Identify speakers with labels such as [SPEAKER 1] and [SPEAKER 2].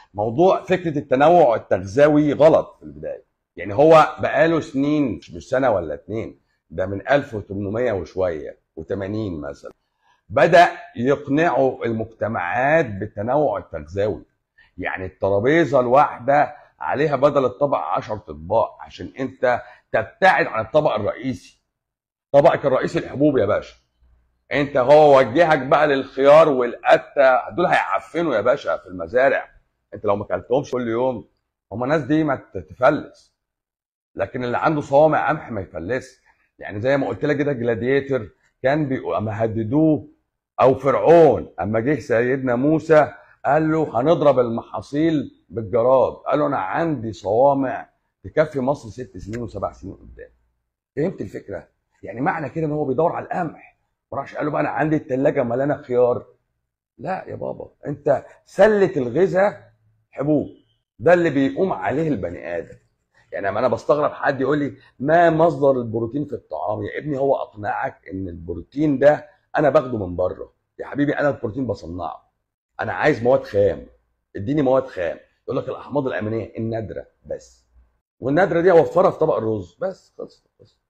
[SPEAKER 1] موضوع فكره التنوع التغذوي غلط في البدايه يعني هو بقاله سنين مش سنه ولا اتنين ده من 1800 وشويه و80 مثلا بدا يقنعوا المجتمعات بالتنوع التغذوي يعني الترابيزه الواحده عليها بدل الطبق 10 اطباق عشان انت تبتعد عن الطبق الرئيسي طبقك الرئيسي الحبوب يا باشا انت هو وجهك بقى للخيار والقته دول هيعفنوا يا باشا في المزارع انت لو ما اكلتهمش كل يوم هم الناس دي ما تفلس لكن اللي عنده صوامع قمح ما يفلس يعني زي ما قلت لك كده جلاديتر كان بيقول اما هددوه او فرعون اما جه سيدنا موسى قال له هنضرب المحاصيل بالجراد قال له انا عندي صوامع تكفي مصر ست سنين وسبع سنين قدام فهمت الفكره يعني معنى كده ان هو بيدور على القمح ما راحش قال له بقى انا عندي الثلاجه مليانه خيار لا يا بابا انت سله الغذاء حبوب ده اللي بيقوم عليه البني ادم يعني لما انا بستغرب حد يقول لي ما مصدر البروتين في الطعام يا ابني هو اقنعك ان البروتين ده انا باخده من بره يا حبيبي انا البروتين بصنعه انا عايز مواد خام اديني مواد خام يقول لك الاحماض الامينيه النادره بس والنادره دي اوفرها في طبق الرز بس خلص خلص